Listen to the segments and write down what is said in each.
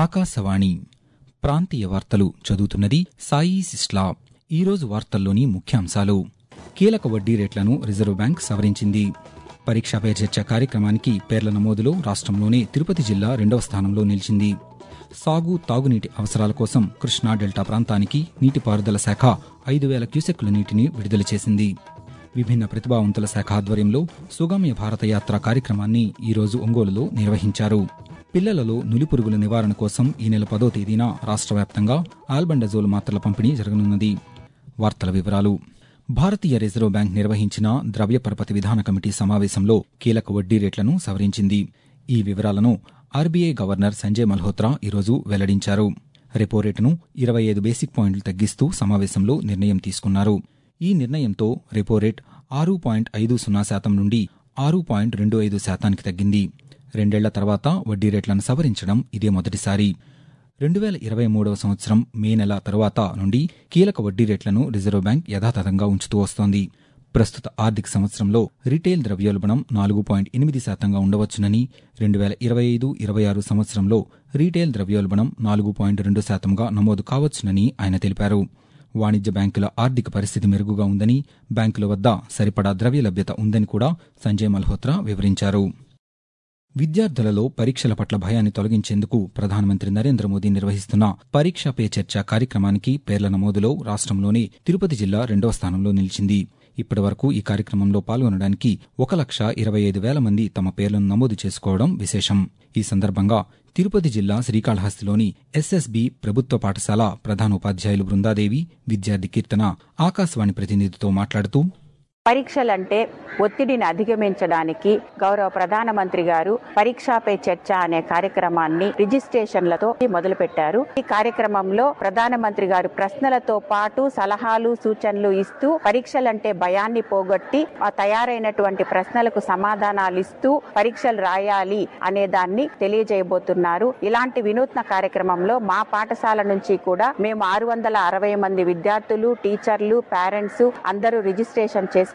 ఆకాశవాణి ప్రాంతీయ వార్తలు చదువుతున్నది సాయి సిస్లా ఈరోజు వార్తల్లోని ముఖ్యాంశాలు కీలక వడ్డీ రేట్లను రిజర్వ్ బ్యాంక్ సవరించింది పరీక్షా పే చర్చ కార్యక్రమానికి పేర్ల నమోదులో రాష్ట్రంలోనే తిరుపతి జిల్లా రెండవ స్థానంలో నిలిచింది సాగు తాగునీటి అవసరాల కోసం కృష్ణా డెల్టా ప్రాంతానికి నీటిపారుదల శాఖ ఐదు వేల క్యూసెక్కుల నీటిని విడుదల చేసింది విభిన్న ప్రతిభావంతుల శాఖ ఆధ్వర్యంలో సుగమ్య భారత యాత్ర కార్యక్రమాన్ని ఈరోజు ఒంగోలులో నిర్వహించారు పిల్లలలో నులిపురుగుల నివారణ కోసం ఈ నెల పదో తేదీన రాష్ట్ర వ్యాప్తంగా ఆల్బండజోల్ మాత్రల పంపిణీ జరగనున్నది వార్తల వివరాలు భారతీయ రిజర్వ్ బ్యాంక్ నిర్వహించిన ద్రవ్య పరపతి విధాన కమిటీ సమావేశంలో కీలక వడ్డీ రేట్లను సవరించింది ఈ వివరాలను ఆర్బీఐ గవర్నర్ సంజయ్ మల్హోత్రా ఈరోజు వెల్లడించారు రెపో రేటును ఇరవై ఐదు బేసిక్ పాయింట్లు తగ్గిస్తూ సమావేశంలో నిర్ణయం తీసుకున్నారు ఈ నిర్ణయంతో రెపో రేట్ ఆరు పాయింట్ ఐదు సున్నా శాతం నుండి ఆరు పాయింట్ రెండు ఐదు శాతానికి తగ్గింది రెండేళ్ల తర్వాత వడ్డీ రేట్లను సవరించడం ఇదే మొదటిసారి రెండు వేల ఇరవై మూడవ సంవత్సరం మే నెల తరువాత నుండి కీలక వడ్డీ రేట్లను రిజర్వ్ బ్యాంక్ యథాతథంగా ఉంచుతూ వస్తోంది ప్రస్తుత ఆర్థిక సంవత్సరంలో రీటైల్ ద్రవ్యోల్బణం నాలుగు పాయింట్ ఎనిమిది శాతంగా ఉండవచ్చునని రెండు వేల ఇరవై ఐదు ఇరవై ఆరు సంవత్సరంలో రీటైల్ ద్రవ్యోల్బణం నాలుగు పాయింట్ రెండు శాతంగా నమోదు కావచ్చునని ఆయన తెలిపారు వాణిజ్య బ్యాంకుల ఆర్థిక పరిస్థితి మెరుగుగా ఉందని బ్యాంకుల వద్ద సరిపడా ద్రవ్య లభ్యత ఉందని కూడా సంజయ్ మల్హోత్రా వివరించారు విద్యార్థులలో పరీక్షల పట్ల భయాన్ని తొలగించేందుకు ప్రధానమంత్రి నరేంద్ర మోదీ నిర్వహిస్తున్న పరీక్షా పే చర్చ కార్యక్రమానికి పేర్ల నమోదులో రాష్ట్రంలోని తిరుపతి జిల్లా రెండవ స్థానంలో నిలిచింది ఇప్పటి వరకు ఈ కార్యక్రమంలో పాల్గొనడానికి ఒక లక్ష ఇరవై ఐదు వేల మంది తమ పేర్లను నమోదు చేసుకోవడం విశేషం ఈ సందర్భంగా తిరుపతి జిల్లా శ్రీకాళహస్తిలోని ఎస్ఎస్బి ప్రభుత్వ పాఠశాల ప్రధానోపాధ్యాయులు బృందాదేవి విద్యార్థి కీర్తన ఆకాశవాణి ప్రతినిధితో మాట్లాడుతూ పరీక్షలంటే ఒత్తిడిని అధిగమించడానికి గౌరవ ప్రధానమంత్రి గారు పరీక్షాపై చర్చ అనే కార్యక్రమాన్ని రిజిస్ట్రేషన్లతో మొదలుపెట్టారు ఈ కార్యక్రమంలో ప్రధానమంత్రి గారు ప్రశ్నలతో పాటు సలహాలు సూచనలు ఇస్తూ పరీక్షలంటే భయాన్ని పోగొట్టి ఆ తయారైనటువంటి ప్రశ్నలకు సమాధానాలు ఇస్తూ పరీక్షలు రాయాలి అనే దాన్ని తెలియజేయబోతున్నారు ఇలాంటి వినూత్న కార్యక్రమంలో మా పాఠశాల నుంచి కూడా మేము ఆరు వందల అరవై మంది విద్యార్థులు టీచర్లు పేరెంట్స్ అందరూ రిజిస్ట్రేషన్ చేసుకున్నాము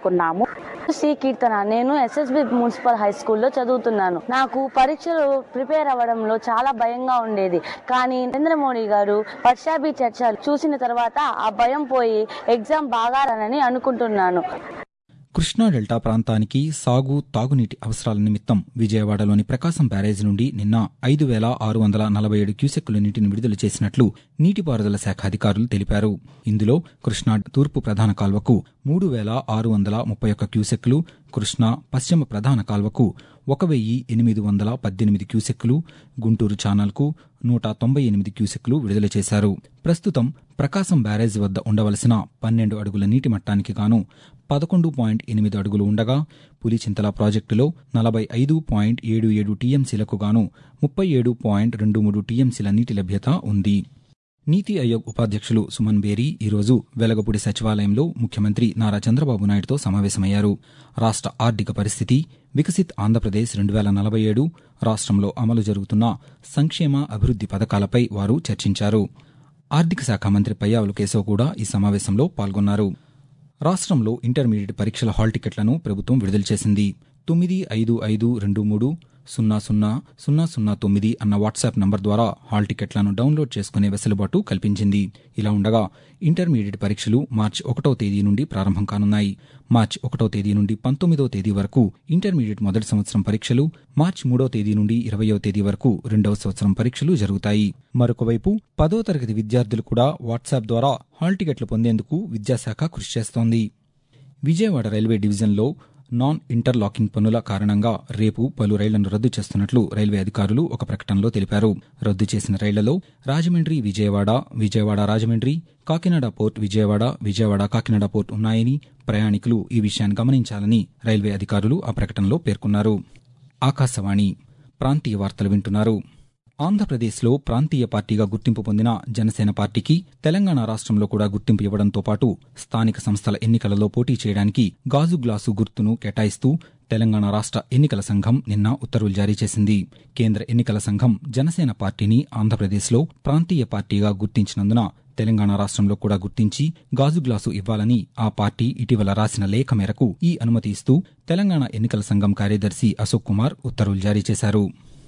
శ్రీ కీర్తన నేను ఎస్ఎస్బి మున్సిపల్ హై స్కూల్లో చదువుతున్నాను నాకు పరీక్షలు ప్రిపేర్ అవ్వడంలో చాలా భయంగా ఉండేది కానీ నరేంద్ర మోడీ గారు పరీక్షాభి చర్చ చూసిన తర్వాత ఆ భయం పోయి ఎగ్జామ్ బాగా రానని అనుకుంటున్నాను కృష్ణా డెల్టా ప్రాంతానికి సాగు తాగునీటి అవసరాల నిమిత్తం విజయవాడలోని ప్రకాశం బ్యారేజ్ నుండి నిన్న ఐదు వేల ఆరు వందల నలభై ఏడు క్యూసెక్కుల నీటిని విడుదల చేసినట్లు నీటిపారుదల శాఖ అధికారులు తెలిపారు ఇందులో కృష్ణా తూర్పు ప్రధాన కాల్వకు మూడు వేల ఆరు వందల ముప్పై ఒక్క క్యూసెక్కులు కృష్ణా పశ్చిమ ప్రధాన కాల్వకు ఒక వెయ్యి ఎనిమిది వందల పద్దెనిమిది క్యూసెక్కులు గుంటూరు ఛానల్కు నూట తొంభై ఎనిమిది క్యూసెక్కులు విడుదల చేశారు ప్రస్తుతం ప్రకాశం బ్యారేజ్ వద్ద ఉండవలసిన పన్నెండు అడుగుల నీటి మట్టానికి గాను పదకొండు పాయింట్ ఎనిమిది అడుగులు ఉండగా పులిచింతల ప్రాజెక్టులో నలభై ఐదు పాయింట్ ఏడు ఏడు టీఎంసీలకు గాను ముప్పై ఏడు పాయింట్ రెండు మూడు టీఎంసీల నీటి లభ్యత ఉంది నీతి ఆయోగ్ ఉపాధ్యక్షులు సుమన్ బేరీ ఈరోజు వెలగపూడి సచివాలయంలో ముఖ్యమంత్రి నారా చంద్రబాబు నాయుడుతో సమావేశమయ్యారు రాష్ట ఆర్థిక పరిస్థితి వికసిత్ ఆంధ్రప్రదేశ్ రెండు వేల నలభై ఏడు రాష్ట్రంలో అమలు జరుగుతున్న సంక్షేమ అభివృద్ది పథకాలపై వారు చర్చించారు ఆర్థిక శాఖ మంత్రి పయ్యావుల కేశవ్ కూడా ఈ సమావేశంలో పాల్గొన్నారు రాష్ట్రంలో ఇంటర్మీడియట్ పరీక్షల హాల్ టికెట్లను ప్రభుత్వం విడుదల చేసింది తొమ్మిది ఐదు ఐదు రెండు మూడు సున్నా సున్నా సున్నా సున్నా తొమ్మిది అన్న వాట్సాప్ నంబర్ ద్వారా హాల్ టికెట్లను డౌన్లోడ్ చేసుకునే వెసులుబాటు కల్పించింది ఇలా ఉండగా ఇంటర్మీడియట్ పరీక్షలు మార్చి ఒకటో తేదీ నుండి ప్రారంభం కానున్నాయి మార్చి ఒకటో తేదీ నుండి పంతొమ్మిదో తేదీ వరకు ఇంటర్మీడియట్ మొదటి సంవత్సరం పరీక్షలు మార్చి మూడో తేదీ నుండి ఇరవయో తేదీ వరకు రెండవ సంవత్సరం పరీక్షలు జరుగుతాయి మరొకవైపు పదో తరగతి విద్యార్థులు కూడా వాట్సాప్ ద్వారా హాల్ టికెట్లు పొందేందుకు విద్యాశాఖ కృషి చేస్తోంది విజయవాడ రైల్వే డివిజన్లో నాన్ ఇంటర్లాకింగ్ పనుల కారణంగా రేపు పలు రైళ్లను రద్దు చేస్తున్నట్లు రైల్వే అధికారులు ఒక ప్రకటనలో తెలిపారు రద్దు చేసిన రైళ్లలో రాజమండ్రి విజయవాడ విజయవాడ రాజమండ్రి కాకినాడ పోర్ట్ విజయవాడ విజయవాడ కాకినాడ పోర్ట్ ఉన్నాయని ప్రయాణికులు ఈ విషయాన్ని గమనించాలని రైల్వే అధికారులు ఆ ప్రకటనలో పేర్కొన్నారు ఆకాశవాణి ప్రాంతీయ వార్తలు వింటున్నారు ఆంధ్రప్రదేశ్లో ప్రాంతీయ పార్టీగా గుర్తింపు పొందిన జనసేన పార్టీకి తెలంగాణ రాష్ట్రంలో కూడా గుర్తింపు ఇవ్వడంతో పాటు స్థానిక సంస్థల ఎన్నికలలో పోటీ చేయడానికి గాజు గ్లాసు గుర్తును కేటాయిస్తూ తెలంగాణ రాష్ట్ర ఎన్నికల సంఘం నిన్న ఉత్తర్వులు జారీ చేసింది కేంద్ర ఎన్నికల సంఘం జనసేన పార్టీని ఆంధ్రప్రదేశ్లో ప్రాంతీయ పార్టీగా గుర్తించినందున తెలంగాణ రాష్ట్రంలో కూడా గుర్తించి గాజు గ్లాసు ఇవ్వాలని ఆ పార్టీ ఇటీవల రాసిన లేఖ మేరకు ఈ అనుమతి ఇస్తూ తెలంగాణ ఎన్నికల సంఘం కార్యదర్శి అశోక్ కుమార్ ఉత్తర్వులు జారీ చేశారు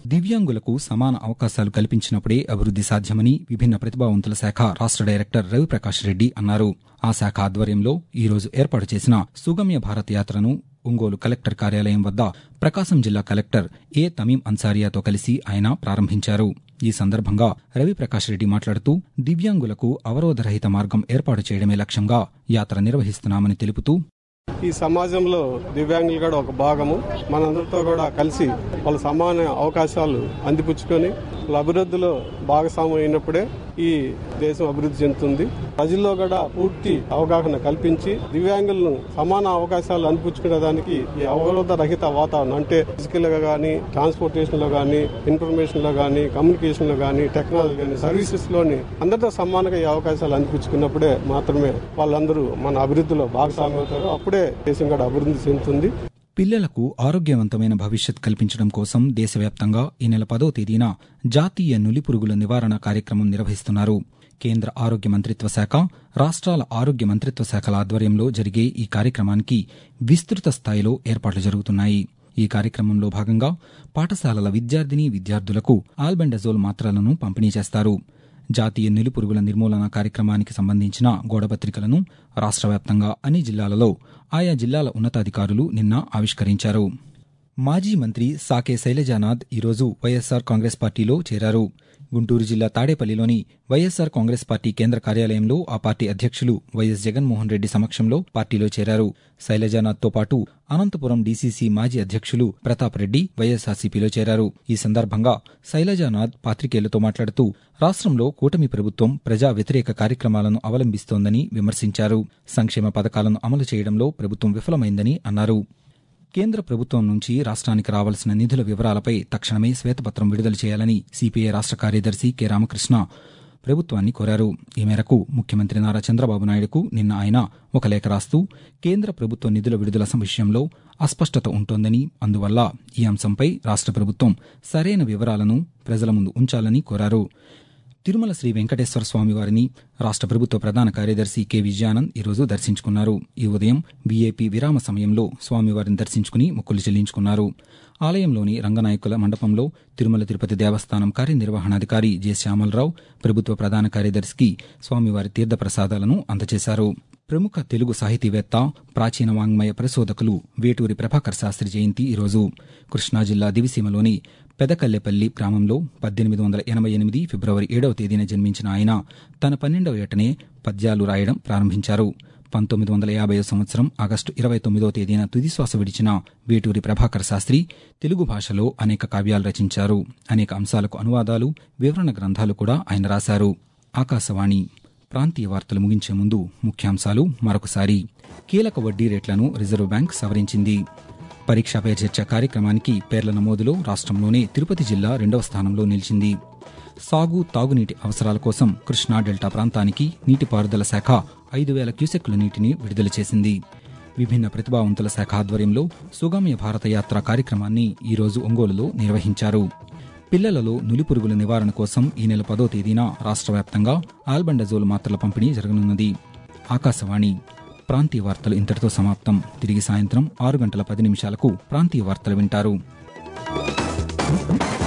దివ్యాంగులకు సమాన అవకాశాలు కల్పించినప్పుడే అభివృద్ది సాధ్యమని విభిన్న ప్రతిభావంతుల శాఖ రాష్ట్ర డైరెక్టర్ రవిప్రకాష్ రెడ్డి అన్నారు ఆ శాఖ ఆధ్వర్యంలో ఈ రోజు ఏర్పాటు చేసిన సుగమ్య భారత్ యాత్రను ఒంగోలు కలెక్టర్ కార్యాలయం వద్ద ప్రకాశం జిల్లా కలెక్టర్ ఏ తమీం అన్సారియాతో కలిసి ఆయన ప్రారంభించారు ఈ సందర్భంగా రవిప్రకాష్ రెడ్డి మాట్లాడుతూ దివ్యాంగులకు అవరోధరహిత మార్గం ఏర్పాటు చేయడమే లక్ష్యంగా యాత్ర నిర్వహిస్తున్నామని తెలుపుతూ ఈ సమాజంలో దివ్యాంగులు కూడా ఒక భాగము మనందరితో కూడా కలిసి వాళ్ళ సమాన అవకాశాలు అందిపుచ్చుకొని వాళ్ళ అభివృద్ధిలో భాగస్వామ్యం అయినప్పుడే ఈ దేశం అభివృద్ధి చెందుతుంది ప్రజల్లో కూడా పూర్తి అవగాహన కల్పించి దివ్యాంగులను సమాన అవకాశాలు అందిపుచ్చుకునే దానికి ఈ అవరోధ రహిత వాతావరణం అంటే ఫిజికల్ గా కానీ ట్రాన్స్పోర్టేషన్ లో కానీ ఇన్ఫర్మేషన్ లో కానీ కమ్యూనికేషన్ లో కానీ టెక్నాలజీ కానీ సర్వీసెస్ లోని అందరితో సమానంగా ఈ అవకాశాలు అందిపుచ్చుకున్నప్పుడే మాత్రమే వాళ్ళందరూ మన అభివృద్ధిలో భాగస్వామ్యం అవుతారు అప్పుడే దేశం కూడా అభివృద్ధి చెందుతుంది పిల్లలకు ఆరోగ్యవంతమైన భవిష్యత్ కల్పించడం కోసం దేశవ్యాప్తంగా ఈ నెల పదో తేదీన జాతీయ నులిపురుగుల నివారణ కార్యక్రమం నిర్వహిస్తున్నారు కేంద్ర ఆరోగ్య మంత్రిత్వ శాఖ రాష్ట్రాల ఆరోగ్య మంత్రిత్వ శాఖల ఆధ్వర్యంలో జరిగే ఈ కార్యక్రమానికి విస్తృత స్థాయిలో ఏర్పాట్లు జరుగుతున్నాయి ఈ కార్యక్రమంలో భాగంగా పాఠశాలల విద్యార్థిని విద్యార్థులకు ఆల్బెండజోల్ మాత్రలను పంపిణీ చేస్తారు జాతీయ నిలుపురుగుల నిర్మూలన కార్యక్రమానికి సంబంధించిన గోడపత్రికలను రాష్ట్ర వ్యాప్తంగా అన్ని జిల్లాలలో ఆయా జిల్లాల ఉన్నతాధికారులు నిన్న ఆవిష్కరించారు మాజీ మంత్రి సాకే శైలజానాథ్ ఈరోజు వైఎస్సార్ కాంగ్రెస్ పార్టీలో చేరారు గుంటూరు జిల్లా తాడేపల్లిలోని వైఎస్సార్ కాంగ్రెస్ పార్టీ కేంద్ర కార్యాలయంలో ఆ పార్టీ అధ్యక్షులు వైఎస్ జగన్మోహన్ రెడ్డి సమక్షంలో పార్టీలో చేరారు శైలజానాథ్తో పాటు అనంతపురం డీసీసీ మాజీ అధ్యక్షులు ప్రతాప్ రెడ్డి వైఎస్ఆర్సీపీలో చేరారు ఈ సందర్భంగా శైలజానాథ్ పాత్రికేయులతో మాట్లాడుతూ రాష్ట్రంలో కూటమి ప్రభుత్వం ప్రజా వ్యతిరేక కార్యక్రమాలను అవలంబిస్తోందని విమర్శించారు సంక్షేమ పథకాలను అమలు చేయడంలో ప్రభుత్వం విఫలమైందని అన్నారు కేంద్ర ప్రభుత్వం నుంచి రాష్ట్రానికి రావాల్సిన నిధుల వివరాలపై తక్షణమే శ్వేతపత్రం విడుదల చేయాలని సిపిఐ రాష్ట్ర కార్యదర్శి కె రామకృష్ణ ప్రభుత్వాన్ని కోరారు ఈ మేరకు ముఖ్యమంత్రి నారా చంద్రబాబు నాయుడుకు నిన్న ఆయన ఒక లేఖ రాస్తూ కేంద్ర ప్రభుత్వ నిధుల విడుదల విషయంలో అస్పష్టత ఉంటోందని అందువల్ల ఈ అంశంపై రాష్ట్ర ప్రభుత్వం సరైన వివరాలను ప్రజల ముందు ఉంచాలని కోరారు తిరుమల శ్రీ వెంకటేశ్వర స్వామి వారిని రాష్ట్ర ప్రభుత్వ ప్రధాన కార్యదర్శి కె విజయానంద్ ఈరోజు దర్శించుకున్నారు ఈ ఉదయం వీఐపీ విరామ సమయంలో స్వామివారిని దర్శించుకుని మొక్కులు చెల్లించుకున్నారు ఆలయంలోని రంగనాయకుల మండపంలో తిరుమల తిరుపతి దేవస్థానం కార్యనిర్వహణాధికారి జె శ్యామలరావు ప్రభుత్వ ప్రధాన కార్యదర్శికి స్వామివారి తీర్థప్రసాదాలను అందజేశారు ప్రముఖ తెలుగు సాహితీవేత్త ప్రాచీన వాంగ్మయ పరిశోధకులు వేటూరి ప్రభాకర్ శాస్త్రి జయంతి ఈరోజు కృష్ణా జిల్లా దివిసీమలోని పెదకల్లెపల్లి గ్రామంలో పద్దెనిమిది వందల ఎనభై ఎనిమిది ఫిబ్రవరి ఏడవ తేదీన జన్మించిన ఆయన తన పన్నెండవ ఏటనే పద్యాలు రాయడం ప్రారంభించారు పంతొమ్మిది వందల యాభై సంవత్సరం ఆగస్టు ఇరవై తొమ్మిదో తేదీన తుదిశ్వాస విడిచిన వేటూరి ప్రభాకర్ శాస్త్రి తెలుగు భాషలో అనేక కావ్యాలు రచించారు అనేక అంశాలకు అనువాదాలు వివరణ గ్రంథాలు కూడా ఆయన రాశారు ఆకాశవాణి ప్రాంతీయ వార్తలు ముగించే ముందు ముఖ్యాంశాలు మరొకసారి కీలక వడ్డీ రేట్లను రిజర్వ్ బ్యాంక్ సవరించింది పరీక్షా పే చర్చ కార్యక్రమానికి పేర్ల నమోదులో రాష్ట్రంలోనే తిరుపతి జిల్లా రెండవ స్థానంలో నిలిచింది సాగు తాగునీటి అవసరాల కోసం కృష్ణా డెల్టా ప్రాంతానికి నీటిపారుదల శాఖ ఐదు వేల క్యూసెక్కుల నీటిని విడుదల చేసింది విభిన్న ప్రతిభావంతుల శాఖ ఆధ్వర్యంలో సుగమ్య భారత యాత్ర కార్యక్రమాన్ని ఈరోజు ఒంగోలులో నిర్వహించారు పిల్లలలో నులిపురుగుల నివారణ కోసం ఈ నెల పదో తేదీన రాష్ట్ర వ్యాప్తంగా ఆల్బండజోల్ మాత్రల పంపిణీ జరగనున్నది ఆకాశవాణి ప్రాంతీయ వార్తలు ఇంతటితో సమాప్తం తిరిగి సాయంత్రం ఆరు గంటల పది నిమిషాలకు ప్రాంతీయ వార్తలు వింటారు